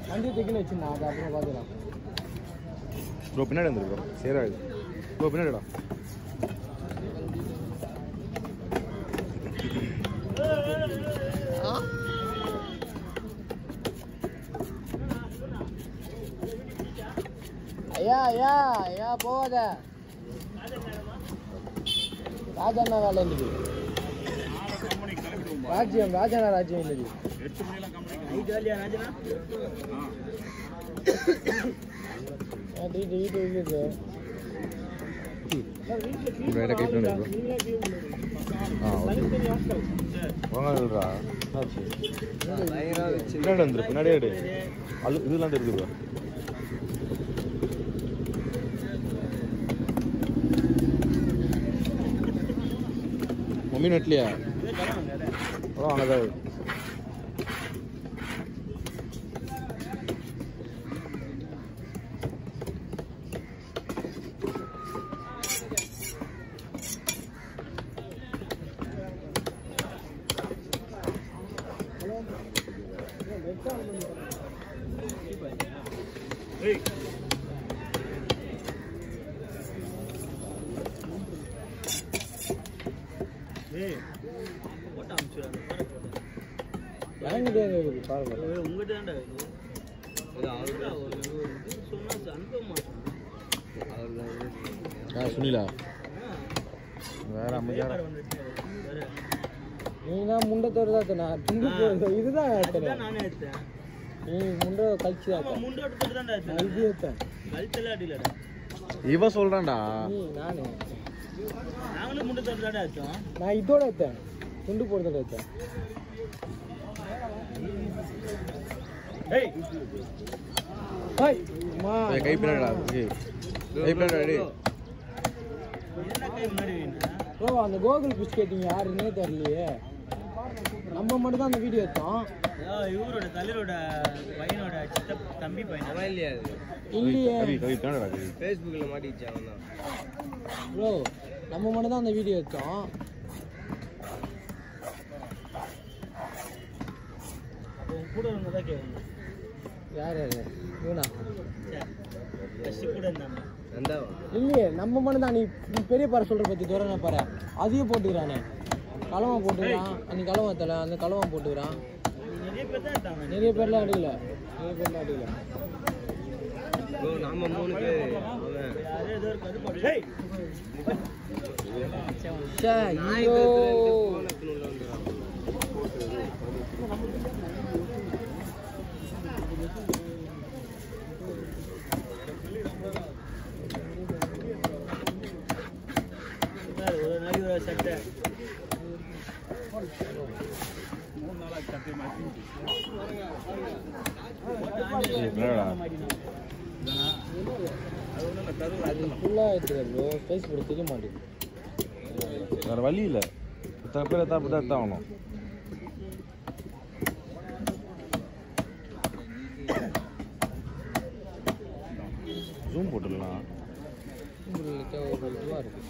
வண்டி தூக்கின்னு வச்சுருந்தேன் அது அப்புறம் பார்த்துக்கலாம் ப்ரோ பின்னாடி வந்துரு ப்ரோ சேரா இது ப்ரோ பின்னாடிடா ஐயா ஐயா ஐயா போகாத ராஜாண்ணா வேலை இன்னைக்கு ராஜ்யம் ராஜாண்ணா ராஜ்யம் இன்னைக்கு ஆ, வீட்டு வீட்டு வீட்டு ரைட்டாக கை பண்ணி ப்ரோ ஆ ஓகே வாங்க இல்லைடா ஆச்சு பின்னாடி வந்துரு பின்னாடியே எடு அது இதெல்லாம் இருக்குது ப்ரோ மம்மி நெட்லையா அதான் அங்கதான் இருக்கு. இறங்கிட்டே இருக்குது பாருங்க ஆ சுனிலா வேற அமைதியான நீ தான் முண்டத்தோடு தான் எடுத்த. நான் துண்டு போடுறது இதுதான் எடுத்தேன் நீ முண்டை கழிச்சு தான் எடுத்த. நான் இது எடுத்தேன் இவ சொல்றான்டா நீ நானு நான் இதோட எடுத்தேன் துண்டு போடுறதோட எடுத்தேன் ஹாய் அம்மா ஏய், கை பின்னாடிடா ஏய், கை பின்னாடிடா டேய் ப்ரோ அந்த கோகுல் பிஸ்கெட்டிங் யாருன்னே தெரியலையே நம்ம மட்டும் தான் அந்த வீடியோ எடுத்தோம் இவரோட தலைவரோட பையனோட சித்தப் தம்பி பையன் இல்லையா இல்லையே கவி கவி பின்னாடிடா கவி ஃபேஸ்புக்கில் மாட்டிச்சு அவன் தான் ப்ரோ நம்ம மட்டும் தான் அந்த வீடியோ எடுத்தோம் அப்போ உன் கூட இருந்ததா தான் கேட்கணும் யார் யார் இவனா ஃபஸ்ட்டு கூட இருந்தாங்க இல்லையே நம்ம மட்டும் தான் நீ நீ பெரிய பாறை சொல்ற பத்தி தூரம் பாரு அதையும் போட்டுக்கிறானே கலவா போட்டுக்கிறான் அன்னைக்கு கலவா தலை அந்த கலவா போட்டுக்கிறான் நிறைய பேர் தான் எடுத்தாங்க நிறைய பேர்லாம் அடிக்கல நிறைய பேர்லாம் அடிக்கல நாம மூணு பேர் யாரோ ஏதோ ஒரு கருப்பாடு டேய் ச்சே, ஐயோ சார், ஒரு நாளைக்கு ஒரு சட்டை ஏய், பின்னாடிடா ஃபுல்லாக எடுத்துக்க ப்ரோ ஃபேஸ் போட தெரிய மாட்டேங்குது வேற வழி இல்ல இத்தனை பேர் எத்தனை பேர் தான் ஆகணும் ஜூம் போட்டுடலாம் உங்களுக்கு ஒரு இதுவாக இருக்கு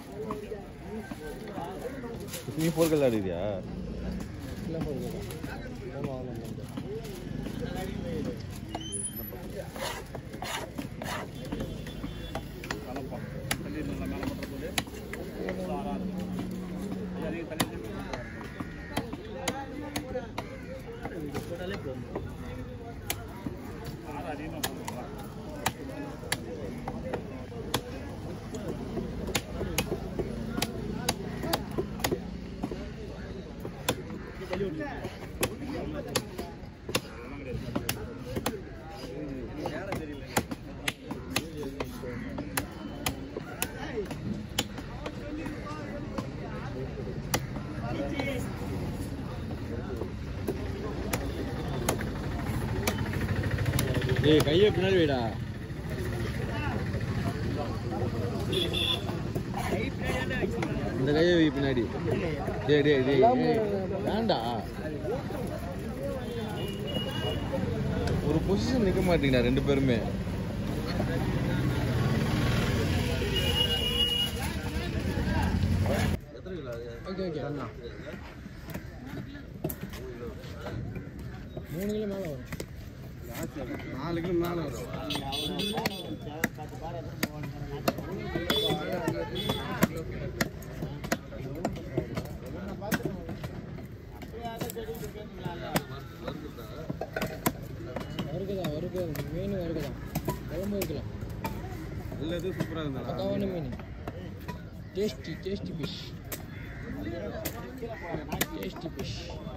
நீ போர்கள் ஆடுறியா இல்லை போடுங்க ஆமாம் ஆமாம் போட்டாலே போதும் ஏய் கையை பின்னாடி வைடா இந்த கையை வை பின்னாடி டேய் டேய் டேய் டேய். வேண்டா ஒரு பொசிஷன் நிக்க மாட்டீங்கடா ரெண்டு பேருமே ஓகே ஓகே அண்ணா மூணு கிலோ மேலே வரும் நாலு கிலோ மேலே வரும் வறுக்குதான் வறுக்கு மீன் வறுக்குதான் குழம்பு வைக்கலாம் எல்லா இதுவும் சூப்பராக இருந்தா பக்காவான மீன் tasty tasty fish tasty fish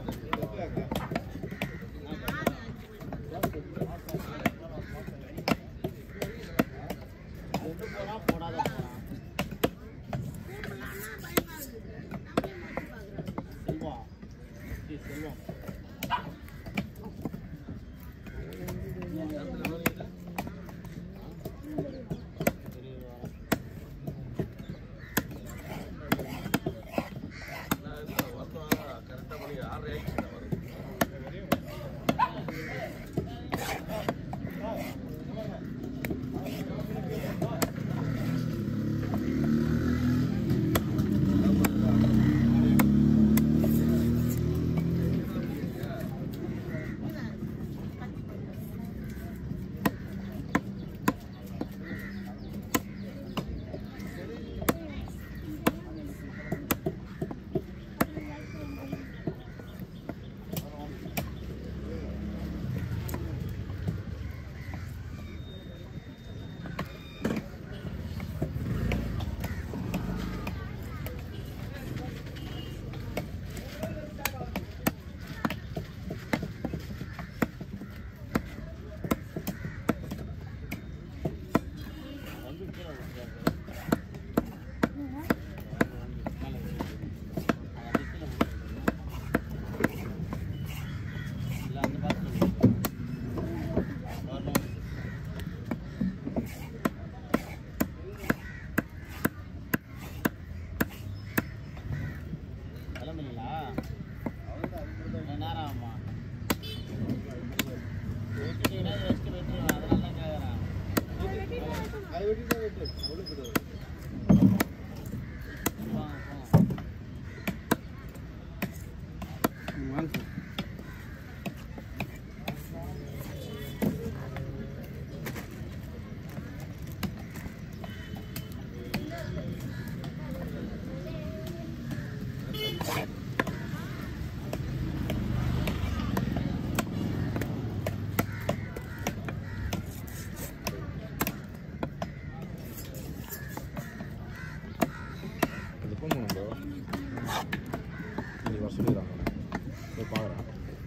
கிளம்புங்களா நேரம் ஆகுமா விட்டுட்டீங்கன்னா ரெஸ்ட் விட்டுருவேன் அதனால தான் கேட்குறேன் அதை வெட்டி தான் வெட்டு அவ்வளோ போயிடுவாரு வாங்க சார் அது ஃபோன் பண்ணுங்க ப்ரோ இன்னைக்கு வர சொல்லிடுறாங்க போய் பார்க்குறேன்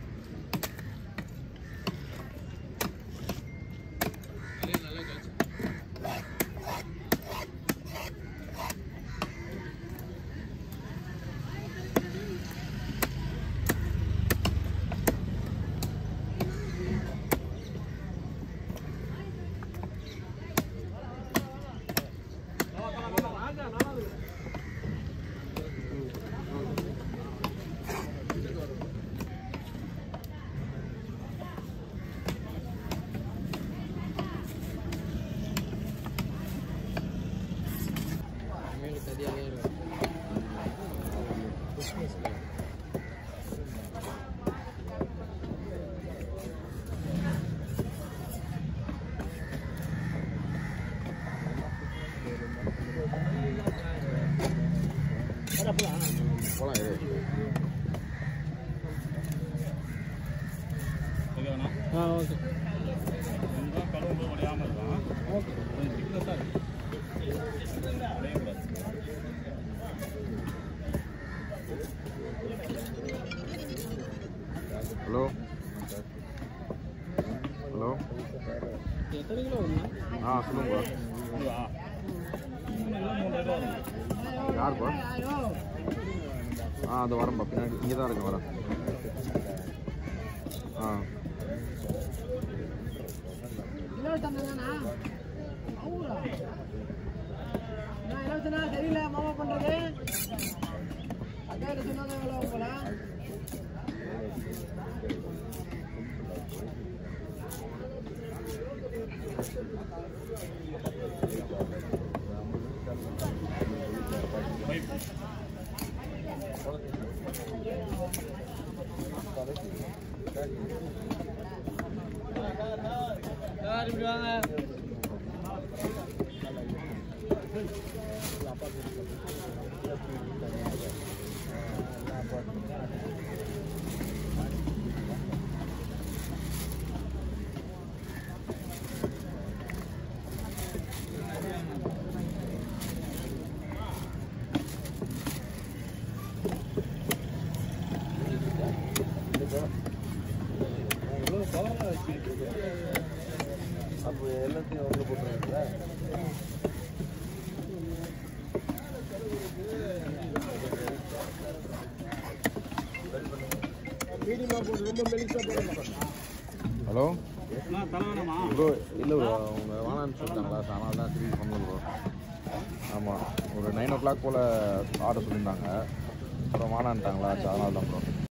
மீன் கதியாகவே இருக்கும் கிறிஸ்மஸ் போகலாம் இது ஆ ஓகே ஓகே ஹலோ ஹலோ எத்தனை கிலோ வரும்ண்ணா ஆ சொல்லுங்க யாருப்பா ஆ அது வரேன்ப்பா பின்னாடி இங்கே தான் இருக்கு வரேன் ஆ தெரியல மாமா பண்றது அக்கா சொன்னாங்க எவ்வளோ போல ஆ அப்போ எல்லாத்தையும் உள்ள போட்டுருக்கீங்களா ஹலோ ப்ரோ இல்லை ப்ரோ அவங்க வேணான்னு சொல்லிட்டாங்களா ஸோ அதனால தான் திரும்பி பண்ணல ப்ரோ ஆமாம் ஒரு நைன் ஓ கிளாக் போல் ஆர்டர் சொல்லியிருந்தாங்க அப்புறம் வேணான்ட்டாங்களா ஸோ அதனால தான் ப்ரோ